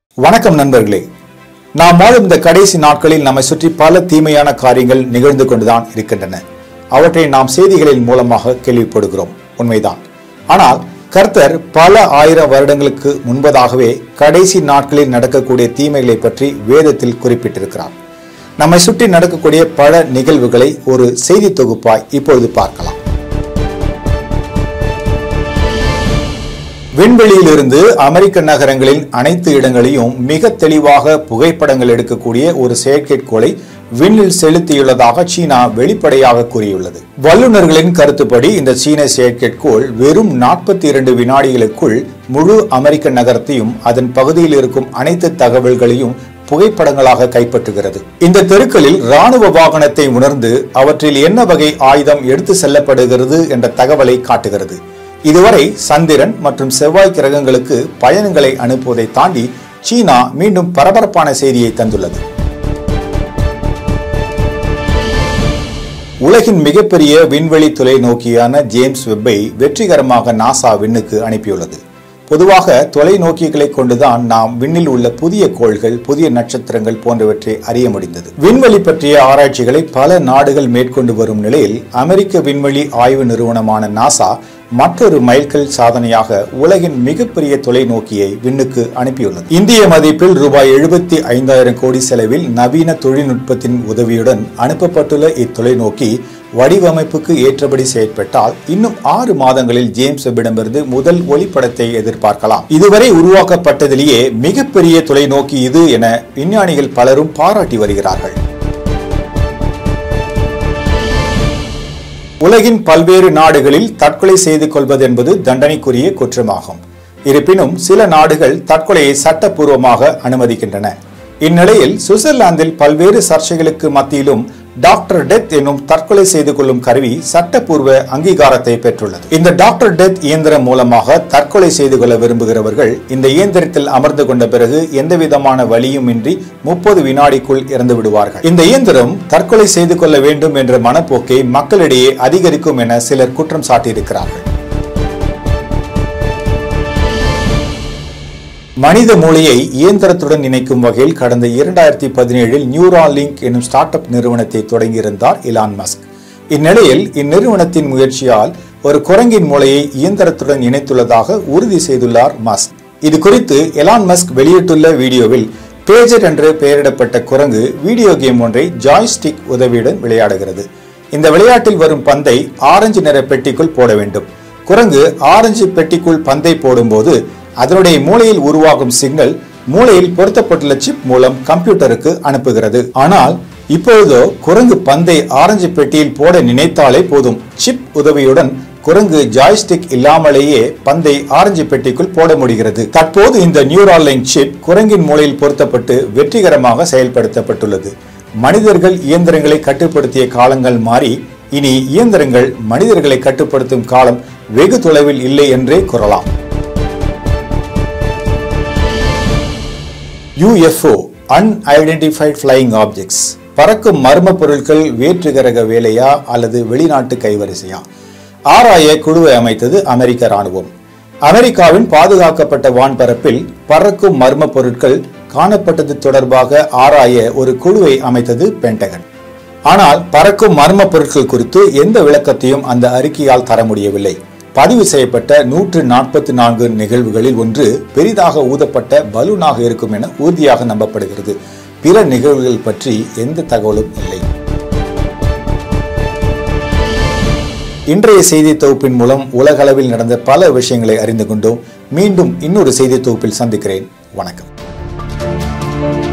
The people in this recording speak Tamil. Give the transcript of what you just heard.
வணக்கம் நண்பர்களே நாம் வாழும் இந்த கடைசி நாட்களில் நம்மை சுற்றி பல தீமையான காரியங்கள் நிகழ்ந்து கொண்டுதான் இருக்கின்றன அவற்றை நாம் செய்திகளின் மூலமாக கேள்விப்படுகிறோம் உண்மைதான் ஆனால் கர்த்தர் பல ஆயிரம் வருடங்களுக்கு முன்பதாகவே கடைசி நாட்களில் நடக்கக்கூடிய தீமைகளை பற்றி வேதத்தில் குறிப்பிட்டிருக்கிறார் நம்மை சுற்றி நடக்கக்கூடிய பல நிகழ்வுகளை ஒரு செய்தி தொகுப்பாய் இப்பொழுது பார்க்கலாம் விண்வெளியிலிருந்து அமெரிக்க நகரங்களின் அனைத்து இடங்களையும் மிக தெளிவாக புகைப்படங்கள் எடுக்கக்கூடிய ஒரு செயற்கைக்கோளை விண்ணில் செலுத்தியுள்ளதாக சீனா வெளிப்படையாக கூறியுள்ளது வல்லுநர்களின் கருத்துப்படி இந்த சீன செயற்கைக்கோள் வெறும் நாற்பத்தி இரண்டு வினாடிகளுக்குள் முழு அமெரிக்க நகரத்தையும் அதன் பகுதியில் இருக்கும் அனைத்து தகவல்களையும் புகைப்படங்களாக கைப்பற்றுகிறது இந்த தெருக்களில் ராணுவ வாகனத்தை உணர்ந்து அவற்றில் என்ன வகை ஆயுதம் எடுத்து செல்லப்படுகிறது என்ற தகவலை காட்டுகிறது இதுவரை சந்திரன் மற்றும் செவ்வாய் கிரகங்களுக்கு பயணங்களை அனுப்புவதை தாண்டி சீனா மீண்டும் பரபரப்பான செய்தியை தந்துள்ளது உலகின் மிகப்பெரிய விண்வெளி தொலைநோக்கியான ஜேம்ஸ் வெப்பை வெற்றிகரமாக நாசா விண்ணுக்கு அனுப்பியுள்ளது பொதுவாக தொலைநோக்கிகளை கொண்டுதான் நாம் விண்ணில் உள்ள புதிய கோள்கள் புதிய நட்சத்திரங்கள் போன்றவற்றை அறிய முடிந்தது விண்வெளி பற்றிய ஆராய்ச்சிகளை பல நாடுகள் மேற்கொண்டு வரும் நிலையில் அமெரிக்க விண்வெளி ஆய்வு நிறுவனமான நாசா மற்றொரு மைல்கல் சாதனையாக உலகின் மிகப்பெரிய தொலைநோக்கியை விண்ணுக்கு அனுப்பியுள்ளது இந்திய மதிப்பில் ரூபாய் எழுபத்தி ஐந்தாயிரம் கோடி செலவில் நவீன தொழில்நுட்பத்தின் உதவியுடன் அனுப்பப்பட்டுள்ள இத்தொலைநோக்கி வடிவமைப்புக்கு ஏற்றபடி செயற்பட்டால் இன்னும் ஆறு மாதங்களில் ஜேம்ஸ் வெப்பிடமிருந்து முதல் ஒளிப்படத்தை எதிர்பார்க்கலாம் இதுவரை உருவாக்கப்பட்டதிலேயே மிகப்பெரிய தொலைநோக்கி இது என விஞ்ஞானிகள் பலரும் பாராட்டி வருகிறார்கள் உலகின் பல்வேறு நாடுகளில் தற்கொலை செய்து கொள்வது என்பது தண்டனைக்குரிய குற்றமாகும் இருப்பினும் சில நாடுகள் தற்கொலையை சட்டப்பூர்வமாக அனுமதிக்கின்றன இந்நிலையில் சுவிட்சர்லாந்தில் பல்வேறு சர்ச்சைகளுக்கு மத்தியிலும் டாக்டர் டெத் என்னும் தற்கொலை செய்து கொள்ளும் கருவி சட்டப்பூர்வ அங்கீகாரத்தை பெற்றுள்ளது இந்த டாக்டர் டெத் இயந்திரம் மூலமாக தற்கொலை செய்து கொள்ள விரும்புகிறவர்கள் இந்த இயந்திரத்தில் அமர்ந்து கொண்ட பிறகு எந்தவிதமான வலியும் இன்றி முப்பது வினாடிக்குள் இறந்து விடுவார்கள் இந்த இயந்திரம் தற்கொலை செய்து கொள்ள வேண்டும் என்ற மனப்போக்கை மக்களிடையே அதிகரிக்கும் என சிலர் குற்றம் சாட்டியிருக்கிறார்கள் மனித மூளையை இயந்திரத்துடன் இணைக்கும் வகையில் கடந்த இரண்டாயிரத்தி பதினேழில் நியூரான் லிங்க் எனும் ஸ்டார்ட் அப் நிறுவனத்தை தொடங்கியிருந்தார் இலான் மஸ்க் இந்நிலையில் இந்நிறுவனத்தின் முயற்சியால் ஒரு குரங்கின் மூளையை இயந்திரத்துடன் இணைத்துள்ளதாக உறுதி செய்துள்ளார் மஸ்க் இது குறித்து எலான் மஸ்க் வெளியிட்டுள்ள வீடியோவில் பேஜர் என்று பெயரிடப்பட்ட குரங்கு வீடியோ கேம் ஒன்றை ஜாய்ஸ்டிக் உதவியுடன் விளையாடுகிறது இந்த விளையாட்டில் வரும் பந்தை ஆரஞ்சு நிற பெட்டிக்குள் போட வேண்டும் குரங்கு ஆரஞ்சு பெட்டிக்குள் பந்தை போடும்போது அதனுடைய மூளையில் உருவாகும் சிக்னல் மூளையில் பொருத்தப்பட்டுள்ள சிப் மூலம் கம்ப்யூட்டருக்கு அனுப்புகிறது ஆனால் இப்பொழுதோ குரங்கு பந்தை ஆரஞ்சு பெட்டியில் போட நினைத்தாலே போதும் சிப் உதவியுடன் குரங்கு ஜாய்ஸ்டிக் இல்லாமலேயே பந்தை ஆரஞ்சு பெட்டிக்குள் போட முடிகிறது தற்போது இந்த நியூரால் லைன் சிப் குரங்கின் மூளையில் பொருத்தப்பட்டு வெற்றிகரமாக செயல்படுத்தப்பட்டுள்ளது மனிதர்கள் இயந்திரங்களை கட்டுப்படுத்திய காலங்கள் மாறி இனி இயந்திரங்கள் மனிதர்களை கட்டுப்படுத்தும் காலம் வெகு தொலைவில் இல்லை என்றே கூறலாம் யுஎஃப்ஓ அன்ஐடென்டிஃபைட் ஃப்ளையிங் ஆப்ஜெக்ட்ஸ் பறக்கும் மர்ம பொருட்கள் வேற்று கிரக வேலையா அல்லது வெளிநாட்டு கைவரிசையா ஆராய குழுவை அமைத்தது அமெரிக்க ராணுவம் அமெரிக்காவின் பாதுகாக்கப்பட்ட வான்பரப்பில் பறக்கும் மர்ம பொருட்கள் காணப்பட்டது தொடர்பாக ஆராய ஒரு குழுவை அமைத்தது பென்டகன் ஆனால் பறக்கும் மர்ம பொருட்கள் குறித்து எந்த விளக்கத்தையும் அந்த அறிக்கையால் தர முடியவில்லை பதிவு செய்யப்பட்ட நூற்று நாற்பத்தி நான்கு நிகழ்வுகளில் ஒன்று பெரிதாக ஊதப்பட்ட பலூனாக இருக்கும் என உறுதியாக நம்பப்படுகிறது பிற நிகழ்வுகள் பற்றி எந்த தகவலும் இல்லை இன்றைய செய்தி தொகுப்பின் மூலம் உலகளவில் நடந்த பல விஷயங்களை அறிந்து கொண்டோம் மீண்டும் இன்னொரு செய்தி தொகுப்பில் சந்திக்கிறேன் வணக்கம்